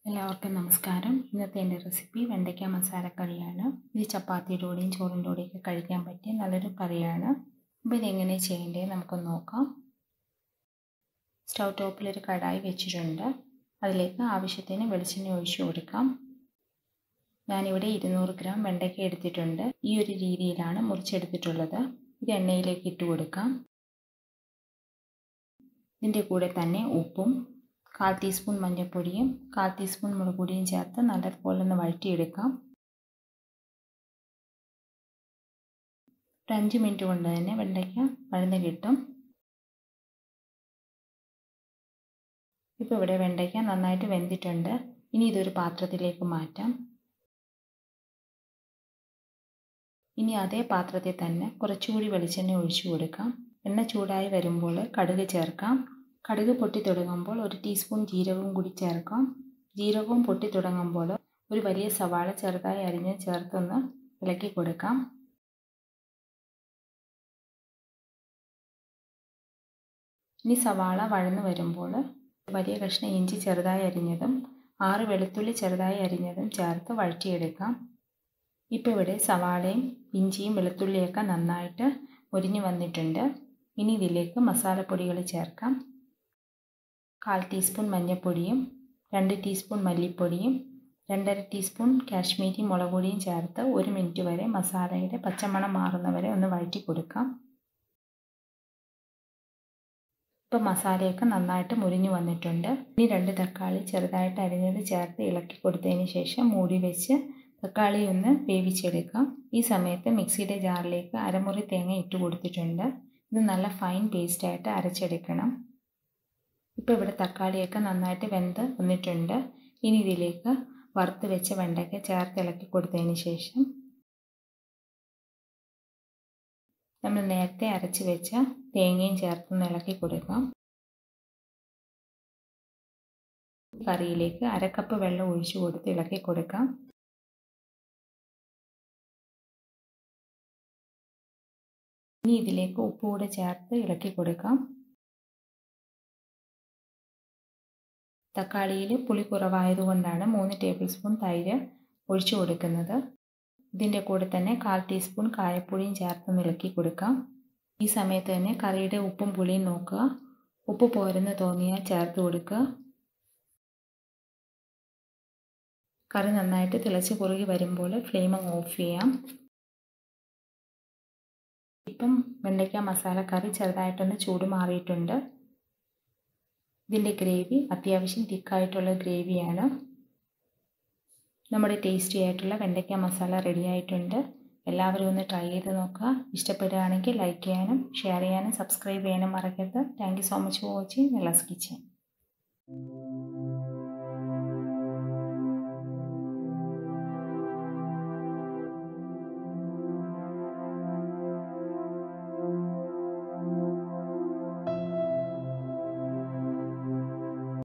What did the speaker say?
എല്ലാവർക്കും നമസ്കാരം ഇന്നത്തെ എൻ്റെ റെസിപ്പി വെണ്ടയ്ക്ക മസാല കറിയാണ് ഇത് ചപ്പാത്തിയുടെ കൂടെയും ചോറിൻ്റെ കൂടെയൊക്കെ കഴിക്കാൻ പറ്റിയ നല്ലൊരു കറിയാണ് അപ്പോൾ ഇതെങ്ങനെ ചെയ്യേണ്ടത് നമുക്കൊന്ന് നോക്കാം സ്റ്റൗ ടോപ്പിലൊരു കടായി വെച്ചിട്ടുണ്ട് അതിലേക്ക് ആവശ്യത്തിന് വെളിച്ചെണ്ണ ഒഴിച്ചു കൊടുക്കാം ഞാനിവിടെ ഇരുന്നൂറ് ഗ്രാം വെണ്ടയ്ക്ക എടുത്തിട്ടുണ്ട് ഈ ഒരു രീതിയിലാണ് മുറിച്ചെടുത്തിട്ടുള്ളത് ഇത് എണ്ണയിലേക്ക് ഇട്ട് കൊടുക്കാം ഇതിൻ്റെ കൂടെ തന്നെ ഉപ്പും കാൽ ടീസ്പൂൺ മഞ്ഞൾപ്പൊടിയും കാൽ ടീസ്പൂൺ മുളക് പൊടിയും ചേർത്ത് നല്ലതുപോലെ ഒന്ന് വഴറ്റിയെടുക്കാം ഒരു അഞ്ച് മിനിറ്റ് കൊണ്ട് തന്നെ വെണ്ടയ്ക്ക വഴന്ന് കിട്ടും ഇപ്പോൾ ഇവിടെ വെണ്ടയ്ക്ക നന്നായിട്ട് വെന്തിട്ടുണ്ട് ഇനി ഇതൊരു പാത്രത്തിലേക്ക് മാറ്റാം ഇനി അതേ പാത്രത്തിൽ തന്നെ കുറച്ചുകൂടി വെളിച്ചെണ്ണ ഒഴിച്ചു കൊടുക്കാം എണ്ണ ചൂടായി വരുമ്പോൾ കടുക് ചേർക്കാം കടുക് പൊട്ടി തുടങ്ങുമ്പോൾ ഒരു ടീസ്പൂൺ ജീരകവും കൂടി ചേർക്കാം ജീരകവും പൊട്ടി തുടങ്ങുമ്പോൾ ഒരു വലിയ സവാള ചെറുതായി അരിഞ്ഞ് ചേർത്തൊന്ന് ഇളക്കി കൊടുക്കാം ഇനി സവാള വഴന്നു വരുമ്പോൾ വലിയ കഷ്ണം ഇഞ്ചി ചെറുതായി അരിഞ്ഞതും ആറ് വെളുത്തുള്ളി ചെറുതായി അരിഞ്ഞതും ചേർത്ത് വഴറ്റിയെടുക്കാം ഇപ്പോൾ ഇവിടെ സവാളയും ഇഞ്ചിയും വെളുത്തുള്ളിയൊക്കെ നന്നായിട്ട് മുരിഞ്ഞു വന്നിട്ടുണ്ട് ഇനി ഇതിലേക്ക് മസാലപ്പൊടികൾ ചേർക്കാം കാൽ ടീസ്പൂൺ മഞ്ഞൾപ്പൊടിയും രണ്ട് ടീസ്പൂൺ മല്ലിപ്പൊടിയും രണ്ടര ടീസ്പൂൺ കാശ്മീരി മുളക് പൊടിയും ചേർത്ത് ഒരു മിനിറ്റ് വരെ മസാലയുടെ പച്ചമണം മാറുന്നവരെ ഒന്ന് വഴറ്റി കൊടുക്കാം ഇപ്പോൾ മസാലയൊക്കെ നന്നായിട്ട് മുരിഞ്ഞു വന്നിട്ടുണ്ട് ഇനി രണ്ട് തക്കാളി ചെറുതായിട്ട് അരിഞ്ഞത് ചേർത്ത് ഇളക്കി കൊടുത്തതിന് ശേഷം മൂടി വെച്ച് തക്കാളി ഒന്ന് വേവിച്ചെടുക്കാം ഈ സമയത്ത് മിക്സിയുടെ ജാറിലേക്ക് അരമുറി തേങ്ങ ഇട്ട് കൊടുത്തിട്ടുണ്ട് ഇത് നല്ല ഫൈൻ പേസ്റ്റായിട്ട് അരച്ചെടുക്കണം ഇപ്പോൾ ഇവിടെ തക്കാളിയൊക്കെ നന്നായിട്ട് വെന്ത് വന്നിട്ടുണ്ട് ഇനി ഇതിലേക്ക് വറുത്ത് വെച്ച വെണ്ടയ്ക്ക ചേർത്ത് ഇളക്കി കൊടുത്തതിന് ശേഷം നമ്മൾ നേരത്തെ അരച്ച് വെച്ച തേങ്ങയും ചേർത്തൊന്ന് ഇളക്കി കൊടുക്കാം കറിയിലേക്ക് അരക്കപ്പ് വെള്ളം ഒഴിച്ചു കൊടുത്ത് ഇളക്കി കൊടുക്കാം ഇനി ഇതിലേക്ക് ഉപ്പ് കൂടെ ചേർത്ത് ഇളക്കി കൊടുക്കാം തക്കാളിയിൽ പുളി കുറവായതുകൊണ്ടാണ് മൂന്ന് ടേബിൾ സ്പൂൺ തൈര് ഒഴിച്ചു കൊടുക്കുന്നത് ഇതിൻ്റെ കൂടെ തന്നെ കാൽ ടീസ്പൂൺ കായപ്പൊടിയും ചേർത്ത് ഇളക്കി കൊടുക്കാം ഈ സമയത്ത് തന്നെ കറിയുടെ ഉപ്പും പുളിയും നോക്കുക ഉപ്പ് പോരെന്ന് തോന്നിയാൽ ചേർത്ത് കൊടുക്കുക കറി നന്നായിട്ട് തിളച്ച് കുറുകി വരുമ്പോൾ ഫ്ലെയിം അങ്ങ് ഓഫ് ചെയ്യാം ഇപ്പം വെണ്ടയ്ക്ക മസാല കറി ചെറുതായിട്ടൊന്ന് ചൂട് മാറിയിട്ടുണ്ട് ഇതിൻ്റെ ഗ്രേവി അത്യാവശ്യം തിക്കായിട്ടുള്ള ഗ്രേവിയാണ് നമ്മുടെ ടേസ്റ്റി ആയിട്ടുള്ള വെണ്ടയ്ക്ക മസാല റെഡി ആയിട്ടുണ്ട് എല്ലാവരും ഒന്ന് ട്രൈ ചെയ്ത് നോക്കുക ഇഷ്ടപ്പെടുകയാണെങ്കിൽ ലൈക്ക് ചെയ്യാനും ഷെയർ ചെയ്യാനും സബ്സ്ക്രൈബ് ചെയ്യാനും മറക്കരുത് thank you so much for watching Nellas kitchen